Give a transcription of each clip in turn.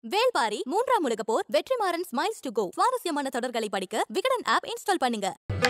வேல்பாரி மூன்றாம் உலக போர் வெற்றிமாறன் ஸ்மைல்ஸ் டு கோ சுவாரஸ்யமான தொடர்களை படிக்க விகடன் ஆப் இன்ஸ்டால் பண்ணுங்க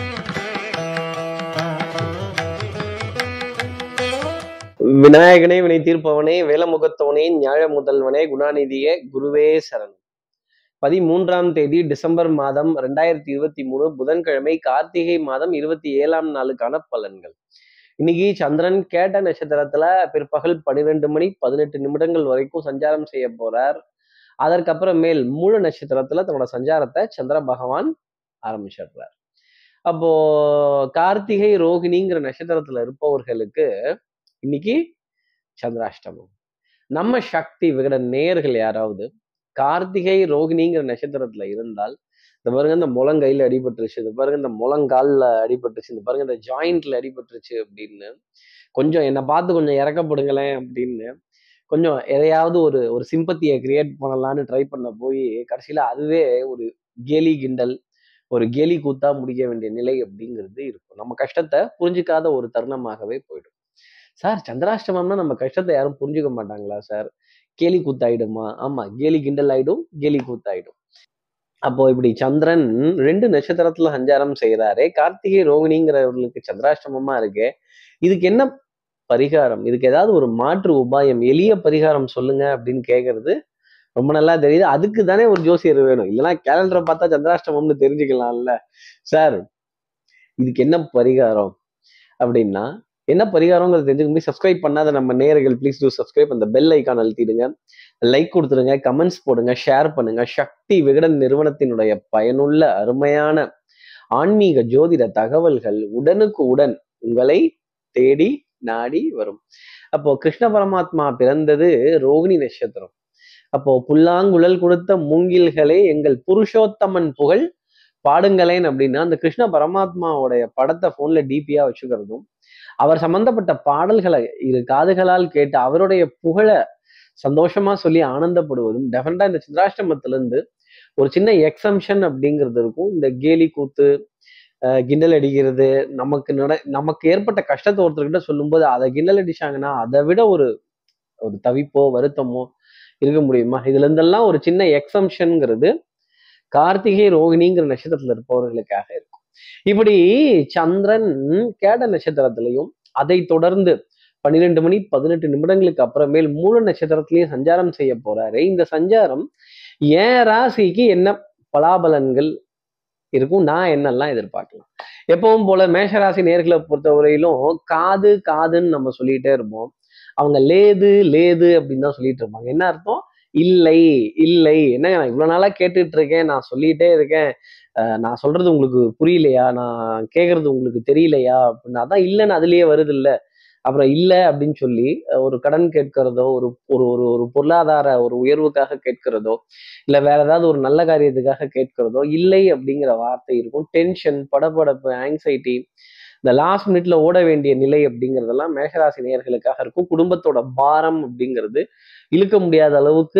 விநாயகனே வினை தீர்ப்பவனே வேலமுகத்தவனே ஞாழ முதல்வனே குணாநிதியே குருவே சரணம் பதிமூன்றாம் தேதி டிசம்பர் மாதம் ரெண்டாயிரத்தி இருபத்தி மூணு புதன்கிழமை கார்த்திகை மாதம் இருபத்தி ஏழாம் நாளுக்கான பலன்கள் இன்னைக்கு சந்திரன் கேட்ட நட்சத்திரத்துல பிற்பகல் பன்னிரெண்டு மணி பதினெட்டு நிமிடங்கள் வரைக்கும் சஞ்சாரம் செய்ய போறார் அதற்கப்புறமேல் மூல நட்சத்திரத்துல தன்னோட சஞ்சாரத்தை சந்திர பகவான் ஆரம்பிச்சிடுறார் அப்போ கார்த்திகை ரோகிணிங்கிற நட்சத்திரத்துல இருப்பவர்களுக்கு இன்னைக்கு சந்திராஷ்டமம் நம்ம சக்தி விகட நேயர்கள் யாராவது கார்த்திகை ரோகிணிங்கிற நட்சத்திரத்துல இருந்தால் இந்த பாருங்க இந்த முழங்கையில அடிபட்டுருச்சு இந்த பாருங்க இந்த முழங்கால்ல அடிபட்டுருச்சு இந்த பாருங்க இந்த ஜாயிண்ட்ல அடிபட்டுருச்சு அப்படின்னு கொஞ்சம் என்னை பார்த்து கொஞ்சம் இறக்கப்படுங்களேன் அப்படின்னு கொஞ்சம் எதையாவது ஒரு ஒரு சிம்பத்தியை கிரியேட் பண்ணலான்னு ட்ரை பண்ண போய் கடைசியில அதுவே ஒரு கேலி கிண்டல் ஒரு கேலி கூத்தா முடிக்க வேண்டிய நிலை அப்படிங்கிறது இருக்கும் நம்ம கஷ்டத்தை புரிஞ்சுக்காத ஒரு தருணமாகவே போயிடும் சார் சந்திராஷ்டமம்னா நம்ம கஷ்டத்தை யாரும் புரிஞ்சுக்க மாட்டாங்களா சார் கேலி கூத்தாயிடுமா ஆமா கேலி கிண்டல் ஆயிடும் கேலி கூத்தாயிடும் அப்போ இப்படி சந்திரன் ரெண்டு நட்சத்திரத்துல சஞ்சாரம் செய்யறாரே கார்த்திகை ரோகிணிங்கிறவர்களுக்கு சந்திராஷ்டமமா இருக்கு இதுக்கு என்ன பரிகாரம் இதுக்கு ஏதாவது ஒரு மாற்று உபாயம் எளிய பரிகாரம் சொல்லுங்க அப்படின்னு கேட்கறது ரொம்ப நல்லா தெரியுது அதுக்கு தானே ஒரு ஜோசியர் வேணும் இல்லைன்னா கேலண்டரை பார்த்தா சந்திராஷ்டமம்னு தெரிஞ்சுக்கலாம்ல சார் இதுக்கு என்ன பரிகாரம் அப்படின்னா என்ன பரிகாரங்கிறது தெரிஞ்சுக்க முடியும் சப்ஸ்கிரைப் பண்ணாத நம்ம நேயர்கள் ப்ளீஸ் டூ சப்ஸ்கிரைப் அந்த பெல் ஐக்கான் அழுத்திடுங்க லைக் கொடுத்துருங்க கமெண்ட்ஸ் போடுங்க ஷேர் பண்ணுங்க சக்தி விகடன் நிறுவனத்தினுடைய பயனுள்ள அருமையான ஆன்மீக ஜோதிட தகவல்கள் உடனுக்கு உடன் உங்களை தேடி நாடி வரும் அப்போ கிருஷ்ண பரமாத்மா பிறந்தது ரோகிணி நட்சத்திரம் அப்போ புல்லாங்குழல் கொடுத்த மூங்கில்களே எங்கள் புருஷோத்தமன் புகழ் பாடுங்களேன் அப்படின்னா அந்த கிருஷ்ண பரமாத்மாவோடைய படத்தை போன்ல டிபியா வச்சுக்கிறதும் அவர் சம்பந்தப்பட்ட பாடல்களை இரு காதுகளால் கேட்டு அவருடைய புகழ சந்தோஷமா சொல்லி ஆனந்தப்படுவதும் டெஃபினட்டா இந்த சித்ராஷ்டமத்துல இருந்து ஒரு சின்ன எக்ஸம்ஷன் அப்படிங்கிறது இருக்கும் இந்த கேலி கூத்து அஹ் கிண்டல் அடிக்கிறது நமக்கு நட நமக்கு ஏற்பட்ட கஷ்டத்தை ஒருத்தர்கிட்ட சொல்லும்போது அதை கிண்டல் அடிச்சாங்கன்னா அதை விட ஒரு ஒரு தவிப்போ வருத்தமோ இருக்க முடியுமா இதுல இருந்தெல்லாம் ஒரு சின்ன எக்ஸம்ஷன்ங்கிறது கார்த்திகை ரோகிணிங்கிற நட்சத்திரத்துல இருப்பவர்களுக்காக இருக்கும் இப்படி சந்திரன் கேட நட்சத்திரத்திலையும் அதை தொடர்ந்து பன்னிரெண்டு மணி பதினெட்டு நிமிடங்களுக்கு அப்புறமேல் மூல நட்சத்திரத்திலையும் சஞ்சாரம் செய்ய போறாரு இந்த சஞ்சாரம் என் ராசிக்கு என்ன பலாபலன்கள் இருக்கும் நான் என்னெல்லாம் எதிர்பார்க்கலாம் எப்பவும் போல மேஷராசி நேர்களை பொறுத்தவரையிலும் காது காதுன்னு நம்ம சொல்லிட்டே இருப்போம் அவங்க லேது லேது அப்படின்னு தான் சொல்லிட்டு இருப்பாங்க என்ன அர்த்தம் இல்லை இல்லை என்னங்க நான் இவ்வளவு நாளா கேட்டுட்டு இருக்கேன் நான் சொல்லிட்டே இருக்கேன் அஹ் நான் சொல்றது உங்களுக்கு புரியலையா நான் கேட்கறது உங்களுக்கு தெரியலையா அப்படின்னு அதான் இல்லைன்னு அதுலயே வருது இல்ல அப்புறம் இல்லை அப்படின்னு சொல்லி அஹ் ஒரு கடன் கேட்கிறதோ ஒரு ஒரு ஒரு ஒரு பொருளாதார ஒரு உயர்வுக்காக கேட்கிறதோ இல்ல வேற ஏதாவது ஒரு நல்ல காரியத்துக்காக கேட்கிறதோ இல்லை அப்படிங்கிற வார்த்தை இருக்கும் டென்ஷன் படபடப்பு ஆங்ஸைட்டி இந்த லாஸ்ட் மினிட்ல ஓட வேண்டிய நிலை அப்படிங்கிறதெல்லாம் மேஷராசி நேயர்களுக்காக இருக்கும் குடும்பத்தோட பாரம் அப்படிங்கிறது இழுக்க முடியாத அளவுக்கு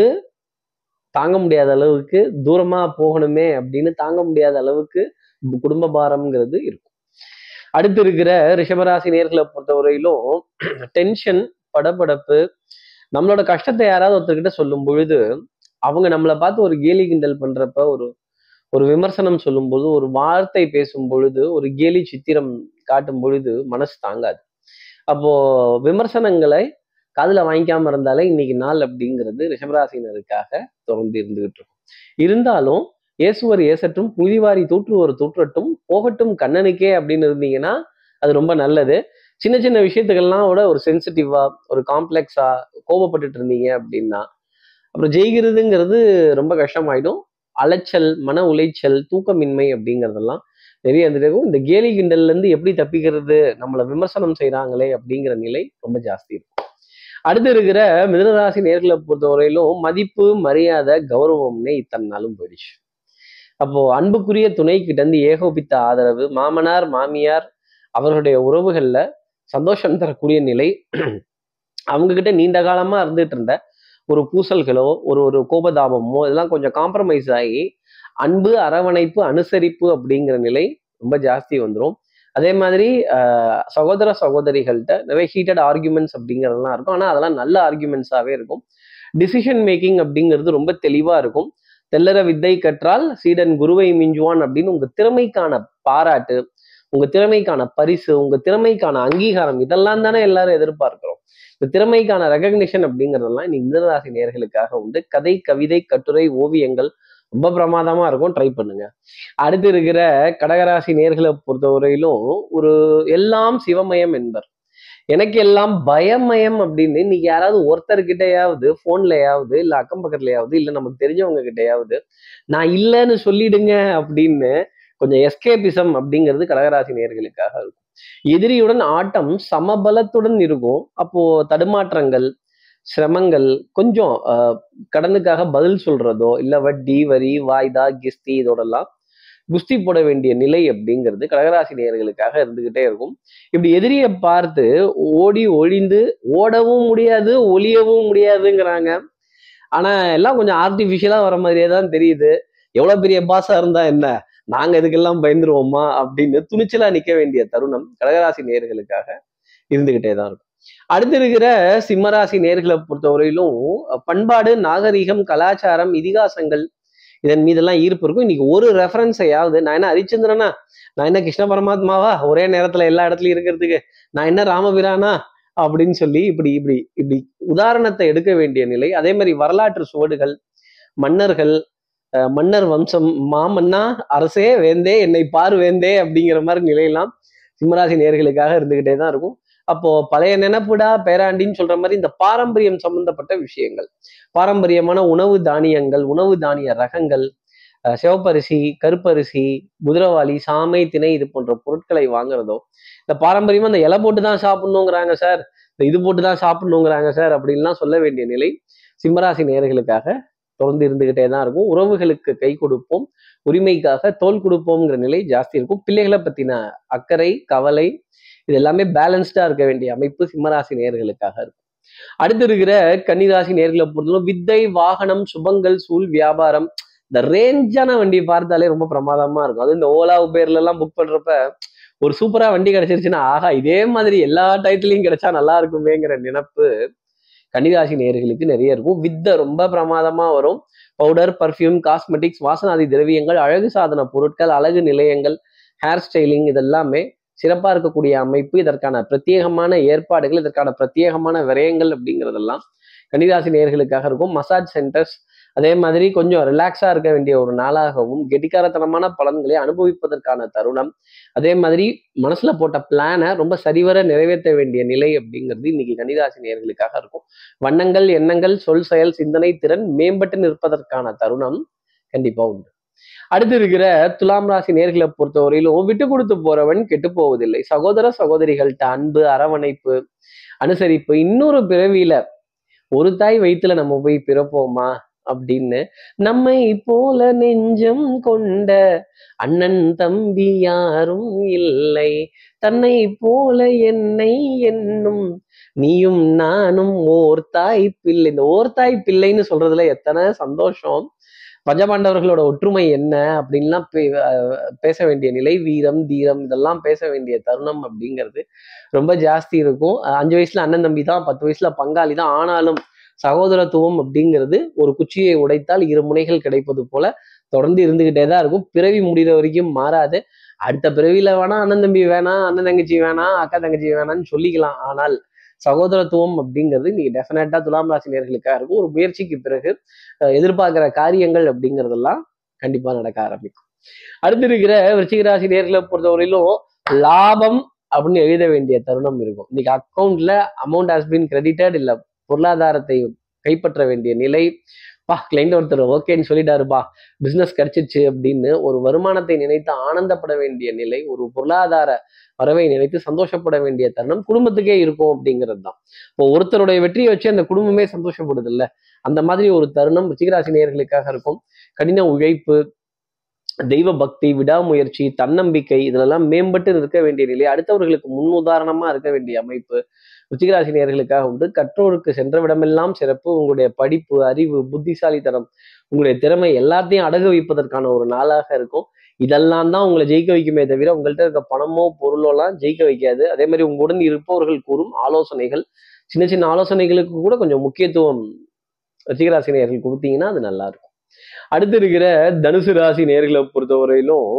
தாங்க முடியாத அளவுக்கு தூரமா போகணுமே அப்படின்னு தாங்க முடியாத அளவுக்கு குடும்ப பாரம்ங்கிறது இருக்கும் அடுத்து இருக்கிற ரிஷபராசி நேர்களை பொறுத்தவரையிலும் டென்ஷன் படபடப்பு நம்மளோட கஷ்டத்தை யாராவது ஒருத்தர்கிட்ட சொல்லும் பொழுது அவங்க நம்மளை பார்த்து ஒரு கேலி கிண்டல் பண்றப்ப ஒரு ஒரு விமர்சனம் சொல்லும் பொழுது ஒரு வார்த்தை பேசும் பொழுது ஒரு கேலி சித்திரம் காட்டும் பொழுது மனசு தாங்காது அப்போ விமர்சனங்களை காதுல வாங்கிக்காம இருந்தாலே இன்னைக்கு நாள் அப்படிங்கிறது ரிஷபராசினருக்காக தொடர்ந்து இருந்துகிட்டு இருக்கும் இருந்தாலும் இயேசுவர் ஏசற்றும் புதிவாரி தூற்றுவர் தூற்றட்டும் போகட்டும் கண்ணனுக்கே அப்படின்னு இருந்தீங்கன்னா அது ரொம்ப நல்லது சின்ன சின்ன விஷயத்துக்கெல்லாம் கூட ஒரு சென்சிட்டிவா ஒரு காம்ப்ளெக்ஸா கோபப்பட்டுட்டு இருந்தீங்க அப்படின்னா அப்புறம் ஜெயிக்கிறதுங்கிறது ரொம்ப கஷ்டமாயிடும் அலைச்சல் மன உளைச்சல் தூக்கமின்மை அப்படிங்கிறதெல்லாம் நிறைய இருந்துட்டு இருக்கும் இந்த கேலி கிண்டல்ல இருந்து எப்படி தப்பிக்கிறது நம்மளை விமர்சனம் செய்றாங்களே அப்படிங்கிற நிலை ரொம்ப ஜாஸ்தி இருக்கும் அடுத்து இருக்கிற மிதனராசி நேர்களை பொறுத்தவரையிலும் மதிப்பு மரியாதை கௌரவம்னே இத்தனை நாளும் போயிடுச்சு அப்போ அன்புக்குரிய துணை கிட்ட இருந்து ஏகோபித்த ஆதரவு மாமனார் மாமியார் அவர்களுடைய உறவுகள்ல சந்தோஷம் தரக்கூடிய நிலை அவங்க கிட்ட நீண்ட காலமா இருந்துட்டு இருந்த ஒரு பூசல்களோ ஒரு ஒரு கோபதாபமோ இதெல்லாம் கொஞ்சம் காம்ப்ரமைஸ் ஆகி அன்பு அரவணைப்பு அனுசரிப்பு அப்படிங்கிற நிலை ரொம்ப ஜாஸ்தி வந்துடும் அதே மாதிரி ஆஹ், சகோதர சகோதரிகள்கிட்ட நிறைய ஹீட்டட் ஆர்குமெண்ட்ஸ் அப்படிங்கிறதெல்லாம் இருக்கும் ஆனால் அதெல்லாம் நல்ல ஆர்குமெண்ட்ஸாகவே இருக்கும் டிசிஷன் மேக்கிங் அப்படிங்கிறது ரொம்ப தெளிவா இருக்கும் தெல்லற வித்தை கற்றால் சீடன் குருவை மிஞ்சுவான் அப்படின்னு உங்க திறமைக்கான பாராட்டு உங்க திறமைக்கான பரிசு உங்க திறமைக்கான அங்கீகாரம் இதெல்லாம் தானே எல்லாரும் எதிர்பார்க்கிறோம் இந்த திறமைக்கான ரெகக்னிஷன் அப்படிங்கிறதெல்லாம் இன்னைக்கு மிதனராசி நேர்களுக்காக உண்டு கதை கவிதை கட்டுரை ஓவியங்கள் ரொம்ப பிரமாதமா இருக்கும் ட்ரை பண்ணுங்க அடுத்து இருக்கிற கடகராசி நேர்களை பொறுத்தவரையிலும் ஒரு எல்லாம் சிவமயம் என்பர் எனக்கு எல்லாம் பயமயம் அப்படின்னு இன்னைக்கு யாராவது ஒருத்தர்கிட்டயாவது போன்லயாவது இல்ல அக்கம் பக்கத்துலயாவது இல்ல நமக்கு தெரிஞ்சவங்க கிட்டயாவது நான் இல்லைன்னு சொல்லிடுங்க அப்படின்னு கொஞ்சம் எஸ்கேபிசம் அப்படிங்கிறது கடகராசி நேர்களுக்காக இருக்கும் எதிரியுடன் ஆட்டம் சமபலத்துடன் இருக்கும் அப்போ தடுமாற்றங்கள் சிரமங்கள் கொஞ்சம் ஆஹ், கடனுக்காக பதில் சொல்றதோ இல்ல வட்டி வரி வாய்தா கிஸ்தி இதோடலாம் குஸ்தி போட வேண்டிய நிலை அப்படிங்கிறது கடகராசி நேயர்களுக்காக இருந்துகிட்டே இருக்கும் இப்படி எதிரியை பார்த்து ஓடி ஒழிந்து ஓடவும் முடியாது ஒளியவும் முடியாதுங்கிறாங்க ஆனா எல்லாம் கொஞ்சம் ஆர்டிபிஷியலா வர மாதிரியே தான் தெரியுது எவ்வளவு பெரிய பாஸா இருந்தா என்ன நாங்க இதுக்கெல்லாம் பயந்துருவோமா அப்படின்னு துணிச்சலா நிக்க வேண்டிய தருணம் கடகராசி நேயர்களுக்காக இருந்துகிட்டே தான் இருக்கும் அடுத்து இருக்கிற சிம்மராசி நேர்களை பொறுத்தவரையிலும் பண்பாடு நாகரிகம் கலாச்சாரம் இதிகாசங்கள் இதன் மீதெல்லாம் ஈர்ப்பு இருக்கும் இன்னைக்கு ஒரு ரெஃபரன்ஸையாவது நான் என்ன ஹரிச்சந்திரனா நான் என்ன கிருஷ்ண பரமாத்மாவா ஒரே நேரத்துல எல்லா இடத்துலயும் இருக்கிறதுக்கு நான் என்ன ராமபிரானா அப்படின்னு சொல்லி இப்படி இப்படி இப்படி உதாரணத்தை எடுக்க வேண்டிய நிலை அதே மாதிரி வரலாற்று சுவடுகள் மன்னர்கள் அஹ் மன்னர் வம்சம் மாமன்னா அரசே வேந்தே என்னை பார் வேந்தே அப்படிங்கிற மாதிரி நிலையெல்லாம் சிம்மராசி நேர்களுக்காக இருந்துகிட்டே தான் இருக்கும் அப்போ பழைய நினைப்புடா பேராண்டின்னு சொல்ற மாதிரி இந்த பாரம்பரியம் சம்பந்தப்பட்ட விஷயங்கள் பாரம்பரியமான உணவு தானியங்கள் உணவு தானிய ரகங்கள் அஹ் சிவப்பரிசி கருப்பரிசி குதிரவாளி சாமை திணை இது போன்ற பொருட்களை வாங்குறதோ இந்த பாரம்பரியமா இந்த இலை போட்டு தான் சாப்பிடணுங்கிறாங்க சார் இந்த இது போட்டு தான் சாப்பிடணுங்கிறாங்க சார் அப்படின்லாம் சொல்ல வேண்டிய நிலை சிம்மராசி நேயர்களுக்காக தொடர்ந்து இருந்துகிட்டே தான் இருக்கும் உறவுகளுக்கு கை கொடுப்போம் உரிமைக்காக தோல் கொடுப்போம்ங்கிற நிலை ஜாஸ்தி இருக்கும் பிள்ளைகளை பத்தின அக்கறை கவலை இது எல்லாமே பேலன்ஸ்டா இருக்க வேண்டிய அமைப்பு சிம்மராசி நேயர்களுக்காக இருக்கும் அடுத்து இருக்கிற கன்னிராசி நேர்களை பொறுத்தவரை வித்தை வாகனம் சுபங்கள் சூழ் வியாபாரம் இந்த ரேஞ்சான வண்டியை பார்த்தாலே ரொம்ப பிரமாதமா இருக்கும் அது இந்த ஓலா உபேர்ல எல்லாம் புக் பண்றப்ப ஒரு சூப்பரா வண்டி கிடைச்சிருச்சுன்னா ஆஹா இதே மாதிரி எல்லா டயத்துலயும் கிடைச்சா நல்லா இருக்குமேங்கிற நினைப்பு கன்னிராசி நேயர்களுக்கு நிறைய இருக்கும் வித்தை ரொம்ப பிரமாதமா வரும் பவுடர் பர்ஃப்யூம் காஸ்மெட்டிக்ஸ் வாசனாதி திரவியங்கள் அழகு சாதன பொருட்கள் அழகு நிலையங்கள் ஹேர் ஸ்டைலிங் இதெல்லாமே சிறப்பா இருக்கக்கூடிய அமைப்பு இதற்கான பிரத்யேகமான ஏற்பாடுகள் இதற்கான பிரத்யேகமான விரயங்கள் அப்படிங்கிறதெல்லாம் கன்னிராசி நேயர்களுக்காக இருக்கும் மசாஜ் சென்டர்ஸ் அதே மாதிரி கொஞ்சம் ரிலாக்ஸா இருக்க வேண்டிய ஒரு நாளாகவும் கெட்டிக்காரத்தனமான பலன்களை அனுபவிப்பதற்கான தருணம் அதே மாதிரி மனசுல போட்ட பிளானை ரொம்ப சரிவர நிறைவேற்ற வேண்டிய நிலை அப்படிங்கிறது இன்னைக்கு கன்னிராசி நேயர்களுக்காக இருக்கும் வண்ணங்கள் எண்ணங்கள் சொல் செயல் சிந்தனை திறன் மேம்பட்டு நிற்பதற்கான தருணம் கண்டிப்பா உண்டு அடுத்து இருக்கிற துலாம் ராசி நேர்களை பொறுத்தவரையிலும் விட்டு கொடுத்து போறவன் கெட்டு போவதில்லை சகோதர சகோதரிகள்கிட்ட அன்பு அரவணைப்பு அனுசரிப்பு இன்னொரு பிறவியில ஒரு தாய் வயிற்றுல நம்ம போய் பிறப்போமா அப்படின்னு நம்மை போல நெஞ்சம் கொண்ட அண்ணன் தம்பி யாரும் இல்லை தன்னை போல என்னை என்னும் நீயும் நானும் ஓர் தாய் பிள்ளை இந்த ஓர் தாய் பிள்ளைன்னு சொல்றதுல எத்தனை சந்தோஷம் பஞ்சபாண்டவர்களோட ஒற்றுமை என்ன அப்படின்லாம் பே- அஹ் பேச வேண்டிய நிலை வீரம் தீரம் இதெல்லாம் பேச வேண்டிய தருணம் அப்படிங்கிறது ரொம்ப ஜாஸ்தி இருக்கும் அஹ் அஞ்சு வயசுல அண்ணன் தம்பி தான் பத்து வயசுல பங்காளி தான் ஆனாலும் சகோதரத்துவம் அப்படிங்கிறது ஒரு குச்சியை உடைத்தால் இரு முனைகள் கிடைப்பது போல தொடர்ந்து இருந்துகிட்டே தான் இருக்கும் பிறவி முடிகிற வரைக்கும் மாறாது அடுத்த பிறவியில வேணா அண்ணன் தம்பி வேணாம் அண்ணன் தங்கச்சி வேணாம் அக்கா தங்கச்சி வேணாம்னு சொல்லிக்கலாம் ஆனால் சகோதரத்துவம் அப்படிங்கிறது நீங்க டெஃபினட்டா துலாம் ராசி நேர்களுக்காக இருக்கும் ஒரு முயற்சிக்கு பிறகு அஹ், எதிர்பார்க்கிற காரியங்கள் அப்படிங்கிறதெல்லாம் கண்டிப்பா நடக்க ஆரம்பிக்கும் அடுத்து இருக்கிற விருச்சிக ராசி நேர்களை பொறுத்தவரையிலும் லாபம் அப்படின்னு எழுத வேண்டிய தருணம் இருக்கும் இன்னைக்கு அக்கௌண்ட்ல அமௌண்ட் ஹாஸ் been கிரெடிட்டட் இல்ல பொருளாதாரத்தை கைப்பற்ற வேண்டிய நிலை பா கிளைண்ட் ஒருத்தர் ஓகேன்னு சொல்லிட்டாருப்பா பிசினஸ் கிடைச்சிருச்சு அப்படின்னு ஒரு வருமானத்தை நினைத்து ஆனந்தப்பட வேண்டிய நிலை ஒரு பொருளாதார வரவை நினைத்து சந்தோஷப்பட வேண்டிய தருணம் குடும்பத்துக்கே இருக்கும் அப்படிங்கிறது தான் இப்போ ஒருத்தருடைய வெற்றியை வச்சு அந்த குடும்பமே சந்தோஷப்படுது இல்ல அந்த மாதிரி ஒரு தருணம் ரிச்சிகராசி நேயர்களுக்காக இருக்கும் கடின உழைப்பு தெய்வ பக்தி விடாமுயற்சி தன்னம்பிக்கை இதெல்லாம் மேம்பட்டு இருக்க வேண்டிய நிலை அடுத்தவர்களுக்கு முன் உதாரணமா இருக்க வேண்டிய அமைப்பு ருச்சிகராசி நேயர்களுக்காக உண்டு கற்றோருக்கு சென்ற விடமெல்லாம் சிறப்பு உங்களுடைய படிப்பு அறிவு புத்திசாலித்தனம் உங்களுடைய திறமை எல்லாத்தையும் அடகு வைப்பதற்கான ஒரு நாளாக இருக்கும் இதெல்லாம் தான் உங்களை ஜெயிக்க வைக்குமே தவிர உங்கள்கிட்ட இருக்க பணமோ பொருளோலாம் ஜெயிக்க வைக்காது அதே மாதிரி உங்களுடன் இருப்பவர்கள் கூறும் ஆலோசனைகள் சின்ன சின்ன ஆலோசனைகளுக்கு கூட கொஞ்சம் முக்கியத்துவம் ரிஷிகராசி நேர்கள் கொடுத்தீங்கன்னா அது நல்லா இருக்கும் அடுத்து இருக்கிற தனுசு ராசி நேர்களை பொறுத்தவரையிலும்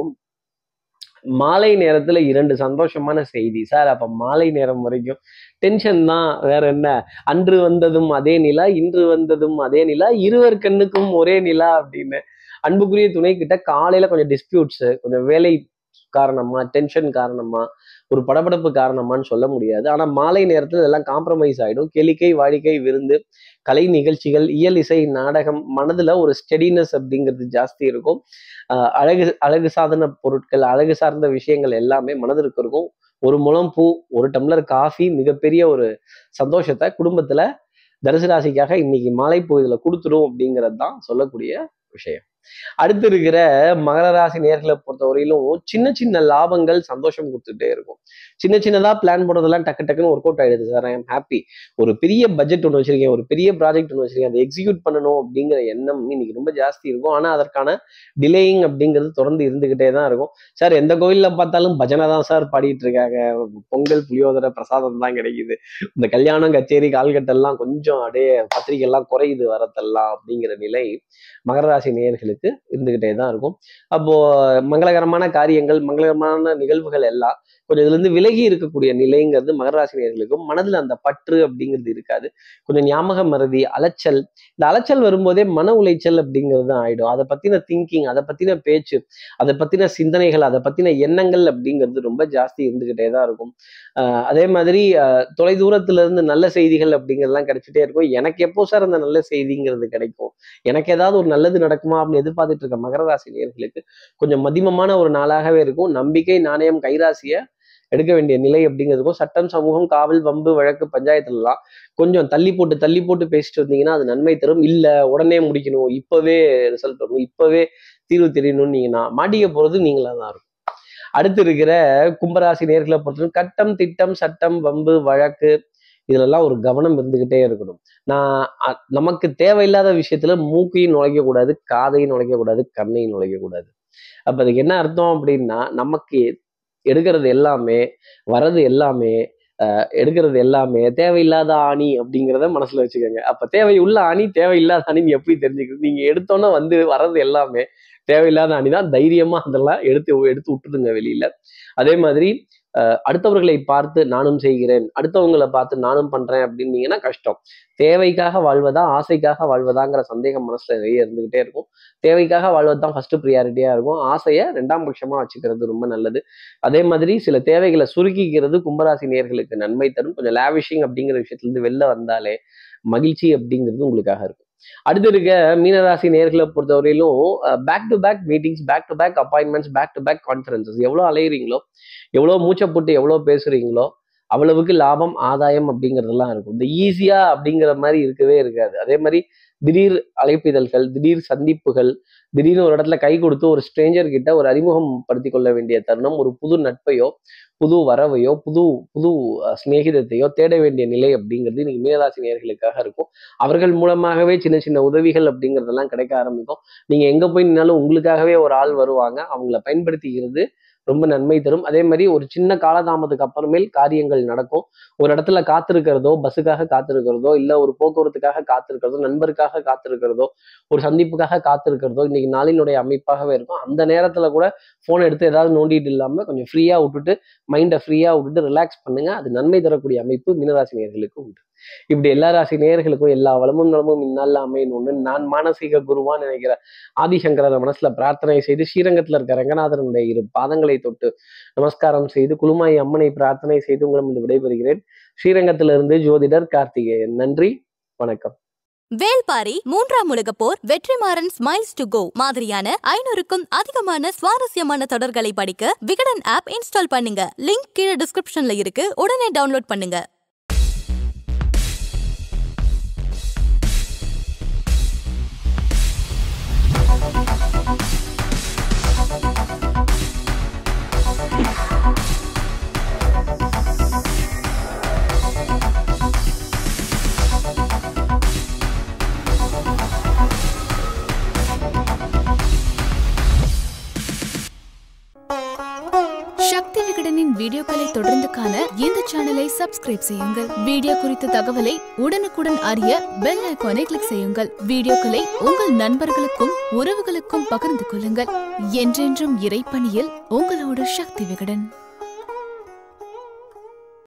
மாலை நேரத்துல இரண்டு சந்தோஷமான செய்தி சார் அப்ப மாலை நேரம் வரைக்கும் டென்ஷன் தான் வேற என்ன அன்று வந்ததும் அதே நிலா இன்று வந்ததும் அதே நிலா இருவர் கண்ணுக்கும் ஒரே நிலா அப்படின்னு அன்புக்குரிய துணை கிட்ட காலையில கொஞ்சம் டிஸ்பியூட்ஸ் கொஞ்சம் வேலை காரணமா டென்ஷன் காரணமா ஒரு படபடப்பு காரணமான்னு சொல்ல முடியாது ஆனா மாலை நேரத்துல இதெல்லாம் காம்ப்ரமைஸ் ஆயிடும் கேளிக்கை வாடிக்கை விருந்து கலை நிகழ்ச்சிகள் இயல் இசை நாடகம் மனதுல ஒரு ஸ்டெடினஸ் அப்படிங்கிறது ஜாஸ்தி இருக்கும் ஆஹ் அழகு அழகு சாதன பொருட்கள் அழகு சார்ந்த விஷயங்கள் எல்லாமே மனதிற்கு இருக்கும் ஒரு முழம் பூ ஒரு டம்ளர் காஃபி மிகப்பெரிய ஒரு சந்தோஷத்தை குடும்பத்துல தனுசு ராசிக்காக இன்னைக்கு மாலை பொழுதுல கொடுத்துரும் அப்படிங்கிறது தான் சொல்லக்கூடிய விஷயம் அடுத்து இருக்கிற மகர ராசி நேர்களை பொறுத்தவரையிலும் சின்ன சின்ன லாபங்கள் சந்தோஷம் கொடுத்துட்டே இருக்கும் சின்ன சின்னதா பிளான் போடுறதெல்லாம் டக்கு டக்குன்னு ஒர்க் அவுட் ஆயிடுது சார் ஐ எம் ஹாப்பி ஒரு பெரிய பட்ஜெட் ஒன்று வச்சிருக்கேன் ஒரு பெரிய ப்ராஜெக்ட் ஒன்று வச்சிருக்கேன் அதை எக்ஸிக்யூட் பண்ணணும் அப்படிங்கிற எண்ணம் இன்னைக்கு ரொம்ப ஜாஸ்தி இருக்கும் ஆனா அதற்கான டிலேயிங் அப்படிங்கிறது தொடர்ந்து இருந்துகிட்டே தான் இருக்கும் சார் எந்த கோயில்ல பார்த்தாலும் பஜனை தான் சார் பாடிட்டு இருக்காங்க பொங்கல் புளியோதரை பிரசாதம் தான் கிடைக்குது இந்த கல்யாணம் கச்சேரி கால்கட்டெல்லாம் கொஞ்சம் அப்படியே பத்திரிக்கை எல்லாம் குறையுது வரத்தெல்லாம் அப்படிங்கிற நிலை மகர ராசி நேயர்களுக்கு இருந்துகிட்டே தான் இருக்கும் அப்போ மங்களகரமான காரியங்கள் மங்களகரமான நிகழ்வுகள் எல்லாம் கொஞ்சம் இதுல இருந்து விலகி இருக்கக்கூடிய நிலைங்கிறது மகர ராசி நேயர்களுக்கும் மனதுல அந்த பற்று அப்படிங்கிறது இருக்காது கொஞ்சம் ஞாபக மறதி அலைச்சல் இந்த அலைச்சல் வரும்போதே மன உளைச்சல் அப்படிங்கிறது தான் ஆயிடும் அதை பத்தின திங்கிங் அதை பத்தின பேச்சு அதை பத்தின சிந்தனைகள் அதை பத்தின எண்ணங்கள் அப்படிங்கிறது ரொம்ப ஜாஸ்தி இருந்துகிட்டே தான் இருக்கும் ஆஹ் அதே மாதிரி ஆஹ் தொலை தூரத்துல இருந்து நல்ல செய்திகள் அப்படிங்கிறதுலாம் கிடைச்சிட்டே இருக்கும் எனக்கு எப்போ சார் அந்த நல்ல செய்திங்கிறது கிடைக்கும் எனக்கு ஏதாவது ஒரு நல்லது நடக்குமா அப்படின்னு எதிர்பார்த்துட்டு இருக்க மகர ராசி நேயர்களுக்கு கொஞ்சம் மதிமமான ஒரு நாளாகவே இருக்கும் நம்பிக்கை நாணயம் கைராசிய எடுக்க வேண்டிய நிலை அப்படிங்கிறதுக்கும் சட்டம் சமூகம் காவல் வம்பு வழக்கு பஞ்சாயத்துலலாம் கொஞ்சம் தள்ளி போட்டு தள்ளி போட்டு பேசிட்டு வந்தீங்கன்னா அது நன்மை தரும் இல்ல உடனே முடிக்கணும் இப்பவே ரிசல்ட் வரணும் இப்பவே தீர்வு தெரியணும்னு நீங்கன்னா மாட்டிக்க போறது நீங்களா தான் இருக்கும் அடுத்து இருக்கிற கும்பராசி நேர்களை பொறுத்தவரை கட்டம் திட்டம் சட்டம் வம்பு வழக்கு இதுலெல்லாம் ஒரு கவனம் இருந்துகிட்டே இருக்கணும் நான் அ- நமக்கு தேவையில்லாத விஷயத்துல மூக்கையும் நுழைக்க கூடாது காதையும் நுழைக்க கூடாது கண்ணையும் நுழைக்க கூடாது அப்ப அதுக்கு என்ன அர்த்தம் அப்படின்னா நமக்கு எடுக்கிறது எல்லாமே வர்றது எல்லாமே அஹ், எடுக்கிறது எல்லாமே தேவையில்லாத ஆணி அப்படிங்கிறத மனசுல வச்சுக்கோங்க அப்ப தேவையுள்ள ஆணி தேவையில்லாத ஆணின்னு எப்படி தெரிஞ்சுக்கிறது நீங்க எடுத்தோன்னே வந்து வர்றது எல்லாமே தேவையில்லாத அணி தான் தைரியமா அதெல்லாம் எடுத்து எடுத்து விட்டுடுங்க வெளியில அதே மாதிரி அஹ், அடுத்தவர்களை பார்த்து நானும் செய்கிறேன் அடுத்தவங்களை பார்த்து நானும் பண்றேன் அப்படின்னீங்கன்னா கஷ்டம் தேவைக்காக வாழ்வதா ஆசைக்காக வாழ்வதாங்கிற சந்தேகம் மனசுல நிறைய இருந்துகிட்டே இருக்கும் தேவைக்காக வாழ்வது தான் ஃபர்ஸ்ட் ப்ரியாரிட்டியா இருக்கும் ஆசையை ரெண்டாம் பட்சமா வச்சுக்கிறது ரொம்ப நல்லது அதே மாதிரி சில தேவைகளை சுருக்கிக்கிறது கும்பராசி நேர்களுக்கு நன்மை தரும் கொஞ்சம் லேவிஷிங் அப்படிங்கிற விஷயத்துல இருந்து வெளில வந்தாலே மகிழ்ச்சி அப்படிங்கிறது உங்களுக்காக இருக்கும் அடுத்து இருக்க மீனராசி நேர்களை பொறுத்தவரையிலும் back to back meetings back to back appointments back to back conferences எவ்வளோ அலையிறீங்களோ எவ்வளோ மூச்சை போட்டு எவ்வளோ பேசுறீங்களோ அவ்வளவுக்கு லாபம் ஆதாயம் அப்படிங்கிறதெல்லாம் இருக்கும் இந்த ஈஸியா அப்படிங்கிற மாதிரி இருக்கவே இருக்காது அதே மாதிரி திடீர் அழைப்பிதழ்கள் திடீர் சந்திப்புகள் திடீர்னு ஒரு இடத்துல கை கொடுத்து ஒரு ஸ்ட்ரேஞ்சர் கிட்ட ஒரு அறிமுகம் படுத்தி கொள்ள வேண்டிய தருணம் ஒரு புது நட்பையோ புது வரவையோ புது புது அஹ், சிநேகிதத்தையோ தேட வேண்டிய நிலை அப்படிங்கிறது இன்னைக்கு மீனராசி நேயர்களுக்காக இருக்கும் அவர்கள் மூலமாகவே சின்ன சின்ன உதவிகள் அப்படிங்கிறதெல்லாம் கிடைக்க ஆரம்பிக்கும் நீங்க எங்க போய் நின்னாலும் உங்களுக்காகவே ஒரு ஆள் வருவாங்க அவங்கள பயன்படுத்திக்கிறது ரொம்ப நன்மை தரும் அதே மாதிரி ஒரு சின்ன காலதாமத்துக்கு அப்புறமேல் காரியங்கள் நடக்கும் ஒரு இடத்துல காத்திருக்கிறதோ பஸ்ஸுக்காக காத்திருக்கிறதோ இல்ல ஒரு போக்குவரத்துக்காக காத்திருக்கிறதோ நண்பருக்காக காத்திருக்கிறதோ ஒரு சந்திப்புக்காக காத்திருக்கிறதோ இன்னைக்கு நாளினுடைய அமைப்பாகவே இருக்கும் அந்த நேரத்துல கூட போன் எடுத்து ஏதாவது நோண்டிட்டு இல்லாம கொஞ்சம் ஃப்ரீயா விட்டுட்டு மைண்டை ஃப்ரீயா விட்டுட்டு ரிலாக்ஸ் பண்ணுங்க அது நன்மை தரக்கூடிய அமைப்பு மீனராசி நேயர்களுக்கு உண்டு இப்படி எல்லா ராசி நேயர்களுக்கும் எல்லா வளமும் நலமும் இந்நாளில் அமையணும்னு நான் மானசீக குருவான்னு நினைக்கிற ஆதிசங்கரரை மனசுல பிரார்த்தனை செய்து ஸ்ரீரங்கத்துல இருக்க ரங்கநாதனுடைய இரு பாதங்களை தொட்டு நமஸ்காரம் செய்து குலுமாய் அம்மனை பிரார்த்தனை செய்து உங்களிடம் இருந்து விடைபெறுகிறேன் ஸ்ரீரங்கத்திலிருந்து ஜோதிடர் கார்த்திகேயன் நன்றி வணக்கம் வேல்பாரி மூன்றாம் உலகப் போர் வெற்றிமாறன் ஸ்மைல்ஸ் டு கோ மாதிரியான ஐநூறுக்கும் அதிகமான சுவாரஸ்யமான தொடர்களை படிக்க விகடன் ஆப் இன்ஸ்டால் பண்ணுங்க லிங்க் கீழே டிஸ்கிரிப்ஷன்ல இருக்கு உடனே டவுன்லோட் பண்ணுங்க சக்தி விகடனின் வீடியோக்களை தொடர்ந்து காண இந்த சேனலை சப்ஸ்கிரைப் செய்யுங்கள் வீடியோ குறித்த தகவலை உடனுக்குடன் அறிய பெல் ஐகானை கிளிக் செய்யுங்கள் வீடியோக்களை உங்கள் நண்பர்களுக்கும் உறவுகளுக்கும் பகிர்ந்து கொள்ளுங்கள் என்றென்றும் இறைப்பணியில் உங்களோட சக்தி விகடன்